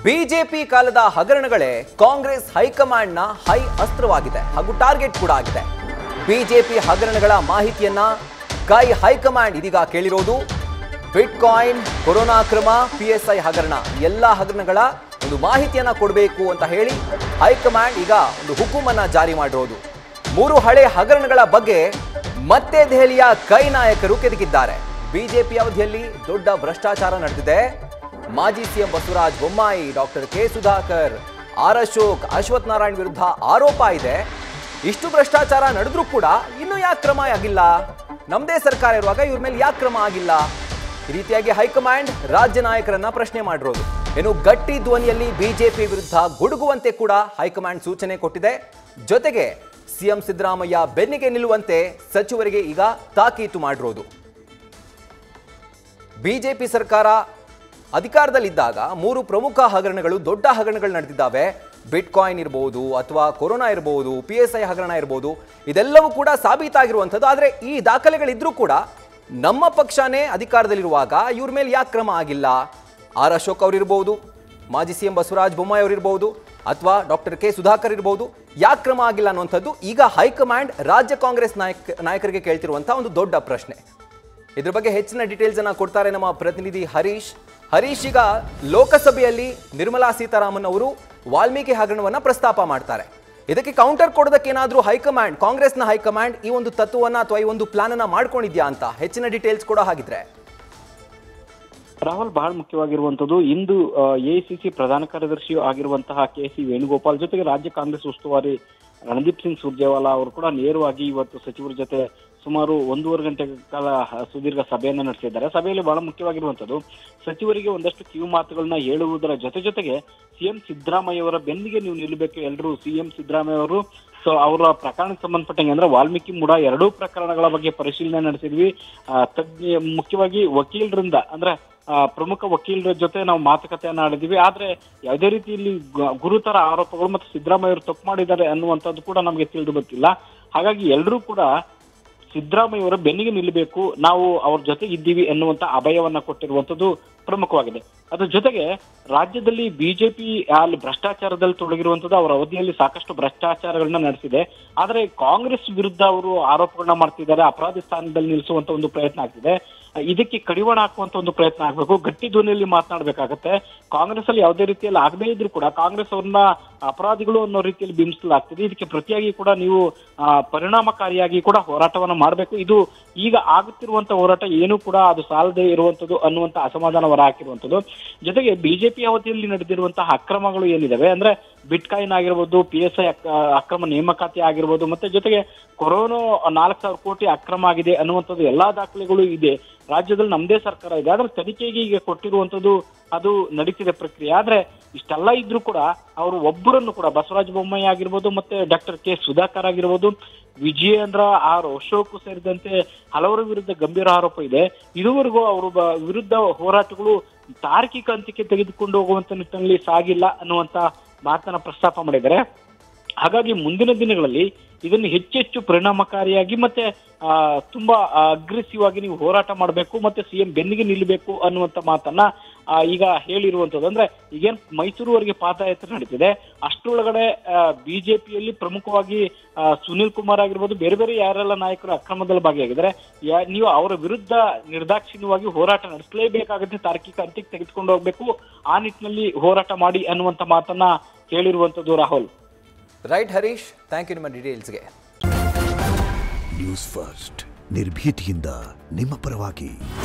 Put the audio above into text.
BJP ಕಾಲದ ಹಗರಣಗಳೇ Congress ಹೈಕಮಾಂಡ್ನ high ಅಸ್ತ್ರವಾಗಿದೆ ಹಾಗೂ target ಕೂಡ ಆಗಿದೆ ಬಿಜೆಪಿ ಹಗರಣಗಳ ಮಾಹಿತಿಯನ್ನ ಕೈ ಹೈಕಮಾಂಡ್ ಇದೀಗ ಕೇಳಿರೋದು ಬಿಟ್ಕಾಯಿನ್ ಕೊರೋನಾ ಕ್ರಮ ಪಿಎಸ್ಐ ಹಗರಣ ಎಲ್ಲ ಹಗರಣಗಳ ಒಂದು ಮಾಹಿತಿಯನ್ನ ಕೊಡಬೇಕು ಅಂತ ಹೇಳಿ ಹೈಕಮಾಂಡ್ ಈಗ ಒಂದು ಹುಕುಮನ್ನ ಜಾರಿ ಮಾಡಿರೋದು ಮೂರು ಹಳೆ ಹಗರಣಗಳ ಬಗ್ಗೆ ಮತ್ತೆ ದೆಹಲಿಯ ಕೈ ನಾಯಕರು ಕೆದಕಿದ್ದಾರೆ ಬಿಜೆಪಿ ಅವಧಿಯಲ್ಲಿ ದೊಡ್ಡ ಭ್ರಷ್ಟಾಚಾರ ನಡೆದಿದೆ ಮಾಜಿ CM Basavaraj Bommai doctor K Sudhakar R Ashok Ashwath Narayan ವಿರುದ್ಧ ಆರೋಪ ಇದೆ ಇಷ್ಟು ಭ್ರಷ್ಟಾಚಾರ ನಡೆದ್ರೂ ಕೂಡ ಇನ್ನೂ ಯಾಕೆ ಕ್ರಮ ಆಗಿಲ್ಲ ನಮ್ಮದೇ ಸರ್ಕಾರ ಇರುವಾಗ ಇವ್ರ ಮೇಲೆ ಯಾಕೆ ಕ್ರಮ ಆಗಿಲ್ಲ ಈ ರೀತಿಯಾಗಿ ಹೈಕಮಾಂಡ್ ರಾಜ್ಯ ನಾಯಕರನ್ನ ಪ್ರಶ್ನೆ ಮಾಡಿರೋದು ಏನು ಗಟ್ಟಿ ಧ್ವನಿಯಲ್ಲಿ ಬಿಜೆಪಿ ವಿರುದ್ಧ ಗುಡುಗುವಂತೆ ಕೂಡ ಹೈಕಮಾಂಡ್ ಸೂಚನೆ ಕೊಟ್ಟಿದೆ ಜೊತೆಗೆ ಸಿಎಂ ಸಿದ್ದರಾಮಯ್ಯ ಬೆನ್ನಿಗೆ ನಿಲ್ಲುವಂತೆ ಸಚಿವರಿಗೆ ಈಗ ತಾಕೀತು ಮಾಡಿರೋದು ಬಿಜೆಪಿ ಸರ್ಕಾರ ಅಧಿಕಾರದಲ್ಲಿದ್ದಾಗ ಮೂರು ಪ್ರಮುಖ ಹಗರಣಗಳು ದೊಡ್ಡ ಹಗರಣಗಳು ನಡೆದಿದ್ದಾವೆ ಬಿಟ್ಕಾಯಿನ್ ಇರಬಹುದು ಅಥವಾ ಕೊರೋನಾ ಇರಬಹುದು ಪಿ ಎಸ್ ಐ ಹಗರಣ ಇರಬಹುದು ಇದೆಲ್ಲವೂ ಕೂಡ ಸಾಬೀತಾಗಿರುವಂಥದ್ದು ಆದರೆ ಈ ದಾಖಲೆಗಳಿದ್ರೂ ಕೂಡ ನಮ್ಮ ಪಕ್ಷನೇ ಅಧಿಕಾರದಲ್ಲಿರುವಾಗ ಇವ್ರ ಮೇಲೆ ಯಾಕೆ ಕ್ರಮ ಆಗಿಲ್ಲ ಆರ್ ಅಶೋಕ್ ಅವರಿರ್ಬೋದು ಮಾಜಿ ಸಿಎಂ ಬಸವರಾಜ ಬೊಮ್ಮಾಯಿ ಅವರಿರ್ಬೋದು ಅಥವಾ ಡಾಕ್ಟರ್ ಕೆ ಸುಧಾಕರ್ ಇರ್ಬೋದು ಯಾಕೆ ಕ್ರಮ ಆಗಿಲ್ಲ ಅನ್ನುವಂಥದ್ದು ಈಗ ಹೈಕಮಾಂಡ್ ರಾಜ್ಯ ಕಾಂಗ್ರೆಸ್ ನಾಯಕ ನಾಯಕರಿಗೆ ಕೇಳ್ತಿರುವಂಥ ಒಂದು ದೊಡ್ಡ ಪ್ರಶ್ನೆ ಇದ್ರ ಬಗ್ಗೆ ಹೆಚ್ಚಿನ ಡೀಟೇಲ್ಸ್ ಅನ್ನ ಕೊಡ್ತಾರೆ ನಮ್ಮ ಪ್ರತಿನಿಧಿ ಹರೀಶ್ ಹರೀಶ್ ಈಗ ಲೋಕಸಭೆಯಲ್ಲಿ ನಿರ್ಮಲಾ ಸೀತಾರಾಮನ್ ಅವರು ವಾಲ್ಮೀಕಿ ಹಗರಣವನ್ನ ಪ್ರಸ್ತಾಪ ಮಾಡ್ತಾರೆ ಇದಕ್ಕೆ ಕೌಂಟರ್ ಕೊಡೋದಕ್ಕೆ ಏನಾದ್ರೂ ಹೈಕಮಾಂಡ್ ಕಾಂಗ್ರೆಸ್ನ ಹೈಕಮಾಂಡ್ ಈ ಒಂದು ತತ್ವವನ್ನ ಅಥವಾ ಈ ಒಂದು ಪ್ಲಾನ್ ಅನ್ನ ಮಾಡ್ಕೊಂಡಿದ್ಯಾ ಅಂತ ಹೆಚ್ಚಿನ ಡೀಟೇಲ್ಸ್ ಕೊಡೋ ಹಾಗಿದ್ರೆ ರಾಹುಲ್ ಬಹಳ ಮುಖ್ಯವಾಗಿರುವಂತದ್ದು ಇಂದು ಎಐಸಿಸಿ ಪ್ರಧಾನ ಕಾರ್ಯದರ್ಶಿಯೂ ಆಗಿರುವಂತಹ ಕೆ ಸಿ ವೇಣುಗೋಪಾಲ್ ಜೊತೆಗೆ ರಾಜ್ಯ ಕಾಂಗ್ರೆಸ್ ಉಸ್ತುವಾರಿ ರಣದೀಪ್ ಸಿಂಗ್ ಸುರ್ಜೇವಾಲಾ ಅವರು ಕೂಡ ನೇರವಾಗಿ ಇವತ್ತು ಸಚಿವರ ಜೊತೆ ಸುಮಾರು ಒಂದೂವರೆ ಗಂಟೆ ಕಾಲ ಸುದೀರ್ಘ ಸಭೆಯನ್ನ ನಡೆಸಿದ್ದಾರೆ ಸಭೆಯಲ್ಲಿ ಬಹಳ ಮುಖ್ಯವಾಗಿರುವಂತದ್ದು ಸಚಿವರಿಗೆ ಒಂದಷ್ಟು ಕಿವಿ ಮಾತುಗಳನ್ನ ಹೇಳುವುದರ ಜೊತೆ ಜೊತೆಗೆ ಸಿಎಂ ಸಿದ್ದರಾಮಯ್ಯ ಅವರ ಬೆನ್ನಿಗೆ ನೀವು ನಿಲ್ಲಬೇಕು ಎಲ್ಲರೂ ಸಿಎಂ ಸಿದ್ದರಾಮಯ್ಯ ಅವರು ಸೊ ಅವರ ಪ್ರಕರಣಕ್ಕೆ ಸಂಬಂಧಪಟ್ಟಂಗೆ ಅಂದ್ರೆ ವಾಲ್ಮೀಕಿ ಮುಡ ಎರಡೂ ಪ್ರಕರಣಗಳ ಬಗ್ಗೆ ಪರಿಶೀಲನೆ ನಡೆಸಿದ್ವಿ ಆ, ತಜ್ಞ ಮುಖ್ಯವಾಗಿ ವಕೀಲರಿಂದ ಅಂದ್ರೆ ಆ, ಪ್ರಮುಖ ವಕೀಲರ ಜೊತೆ ನಾವು ಮಾತುಕತೆಯನ್ನ ಆಡಿದ್ವಿ ಆದ್ರೆ ಯಾವುದೇ ರೀತಿ ಇಲ್ಲಿ ಗ- ಗುರುತರ ಆರೋಪಗಳು ಮತ್ತು ಸಿದ್ದರಾಮಯ್ಯ ಅವರು ತಪ್ಪು ಮಾಡಿದ್ದಾರೆ ಅನ್ನುವಂಥದ್ದು ಕೂಡ ನಮಗೆ ತಿಳಿದು ಗೊತ್ತಿಲ್ಲ ಹಾಗಾಗಿ ಎಲ್ಲರೂ ಕೂಡ ಸಿದ್ದರಾಮಯ್ಯ ಅವರ ಬೆನ್ನಿಗೆ ನಿಲ್ಲಬೇಕು ನಾವು ಅವ್ರ ಜೊತೆ ಇದ್ದೀವಿ ಎನ್ನುವಂತ ಅಭಯವನ್ನ ಕೊಟ್ಟಿರುವಂತದ್ದು ಪ್ರಮುಖವಾಗಿದೆ ಅದ್ರ ಜೊತೆಗೆ ರಾಜ್ಯದಲ್ಲಿ ಬಿಜೆಪಿ ಅಲ್ಲಿ ಭ್ರಷ್ಟಾಚಾರದಲ್ಲಿ ತೊಡಗಿರುವಂತದ್ದು ಅವರ ಅವಧಿಯಲ್ಲಿ ಸಾಕಷ್ಟು ಭ್ರಷ್ಟಾಚಾರಗಳನ್ನ ನಡೆಸಿದೆ ಆದ್ರೆ ಕಾಂಗ್ರೆಸ್ ವಿರುದ್ಧ ಅವರು ಆರೋಪಗಳನ್ನ ಮಾಡ್ತಿದ್ದಾರೆ ಅಪರಾಧಿ ಸ್ಥಾನದಲ್ಲಿ ನಿಲ್ಲಿಸುವಂತ ಒಂದು ಪ್ರಯತ್ನ ಆಗ್ತಿದೆ ಇದಕ್ಕೆ ಕಡಿವಾಣ ಹಾಕುವಂತ ಒಂದು ಪ್ರಯತ್ನ ಆಗ್ಬೇಕು ಗಟ್ಟಿ ಧ್ವನಿಯಲ್ಲಿ ಮಾತನಾಡಬೇಕಾಗತ್ತೆ ಕಾಂಗ್ರೆಸ್ ಅಲ್ಲಿ ಯಾವುದೇ ರೀತಿಯಲ್ಲಿ ಆಗದೇ ಇದ್ರೂ ಕೂಡ ಕಾಂಗ್ರೆಸ್ ಅವ್ರನ್ನ ಅಪರಾಧಿಗಳು ಅನ್ನೋ ರೀತಿಯಲ್ಲಿ ಬಿಂಬಿಸಲಾಗ್ತಿದೆ ಇದಕ್ಕೆ ಪ್ರತಿಯಾಗಿ ಕೂಡ ನೀವು ಆ, ಪರಿಣಾಮಕಾರಿಯಾಗಿ ಕೂಡ ಹೋರಾಟವನ್ನ ಮಾಡಬೇಕು ಇದು ಈಗ ಆಗುತ್ತಿರುವಂತ ಹೋರಾಟ ಏನು ಕೂಡ ಅದು ಸಾಲದೇ ಇರುವಂತದ್ದು ಅನ್ನುವಂತ ಅಸಮಾಧಾನ ಹೊರ ಹಾಕಿರುವಂತದ್ದು ಜೊತೆಗೆ ಬಿಜೆಪಿ ಅವಧಿಯಲ್ಲಿ ನಡೆದಿರುವಂತಹ ಅಕ್ರಮಗಳು ಏನಿದಾವೆ ಅಂದ್ರೆ ಬಿಟ್ಕಾಯಿನ್ ಆಗಿರ್ಬೋದು ಪಿ ಎಸ್ ಐ ಅಕ್ರಮ ನೇಮಕಾತಿ ಆಗಿರ್ಬೋದು ಮತ್ತೆ ಜೊತೆಗೆ ಕೊರೋನಾ ನಾಲ್ಕು ಸಾವಿರ ಕೋಟಿ ಅಕ್ರಮ ಆಗಿದೆ ಅನ್ನುವಂಥದ್ದು ಎಲ್ಲಾ ದಾಖಲೆಗಳು ಇದೆ ರಾಜ್ಯದಲ್ಲಿ ನಮ್ದೇ ಸರ್ಕಾರ ಇದೆ ಆದ್ರೆ ತನಿಖೆಗೆ ಈಗ ಕೊಟ್ಟಿರುವಂತದ್ದು ಅದು ನಡೀತಿದೆ ಪ್ರಕ್ರಿಯೆ ಆದ್ರೆ ಇಷ್ಟೆಲ್ಲ ಇದ್ರೂ ಕೂಡ ಅವರು ಒಬ್ಬರನ್ನು ಕೂಡ ಬಸವರಾಜ ಬೊಮ್ಮಾಯಿ ಆಗಿರ್ಬೋದು ಮತ್ತೆ ಡಾಕ್ಟರ್ ಕೆ ಸುಧಾಕರ್ ಆಗಿರ್ಬೋದು ವಿಜಯೇಂದ್ರ ಆರ್ ಅಶೋಕ್ ಸೇರಿದಂತೆ ಹಲವರ ವಿರುದ್ಧ ಗಂಭೀರ ಆರೋಪ ಇದೆ ಇದುವರೆಗೂ ಅವರು ಬ- ವಿರುದ್ಧ ಹೋರಾಟಗಳು ತಾರ್ಕಿಕ ಅಂತ್ಯಕ್ಕೆ ತೆಗೆದುಕೊಂಡು ಹೋಗುವಂತ ನಿಟ್ಟಿನಲ್ಲಿ ಸಾಗಿಲ್ಲ ಅನ್ನುವಂತ ಮಾತನ್ನ ಪ್ರಸ್ತಾಪ ಮಾಡಿದ್ದಾರೆ ಹಾಗಾಗಿ ಮುಂದಿನ ದಿನಗಳಲ್ಲಿ ಇದನ್ನು ಹೆಚ್ಚೆಚ್ಚು ಪರಿಣಾಮಕಾರಿಯಾಗಿ ಮತ್ತೆ ಆ, ತುಂಬಾ ಅಗ್ರೆಸಿವ್ ಆಗಿ ನೀವು ಹೋರಾಟ ಮಾಡಬೇಕು ಮತ್ತೆ ಸಿಎಂ ಬೆನ್ನಿಗೆ ನಿಲ್ಲಬೇಕು ಅನ್ನುವಂತ ಮಾತನ್ನ ಆ, ಈಗ ಹೇಳಿರುವಂತದ್ದು ಅಂದ್ರೆ ಈಗೇನ್ ಮೈಸೂರುವರೆಗೆ ಪಾದಯಾತ್ರೆ ನಡೀತಿದೆ ಅಷ್ಟರೊಳಗಡೆ ಬಿಜೆಪಿಯಲ್ಲಿ ಪ್ರಮುಖವಾಗಿ ಆ, ಸುನಿಲ್ ಕುಮಾರ್ ಆಗಿರ್ಬೋದು ಬೇರೆ ಬೇರೆ ಯಾರೆಲ್ಲ ನಾಯಕರು ಅಕ್ರಮದಲ್ಲಿ ಭಾಗಿಯಾಗಿದ್ದಾರೆ ಯಾ- ನೀವು ಅವರ ವಿರುದ್ಧ ನಿರ್ದಾಕ್ಷಿಣ್ಯವಾಗಿ ಹೋರಾಟ ನಡೆಸಲೇಬೇಕಾಗುತ್ತೆ ತಾರ್ಕಿಕ ಅಂತ್ಯಕ್ಕೆ ತೆಗೆದುಕೊಂಡು ಹೋಗ್ಬೇಕು ಆ ನಿಟ್ಟಿನಲ್ಲಿ ಹೋರಾಟ ಮಾಡಿ ಅನ್ನುವಂತ ಮಾತನ್ನ ಹೇಳಿರುವಂತದ್ದು Rahul right Harish thank you ನಿಮ್ಮ ಡೀಟೇಲ್ಸ್ಗೆ ನ್ಯೂಸ್ ಫಸ್ಟ್ ನಿರ್ಭೀತಿಯಿಂದ ನಿಮ್ಮ ಪರವಾಗಿ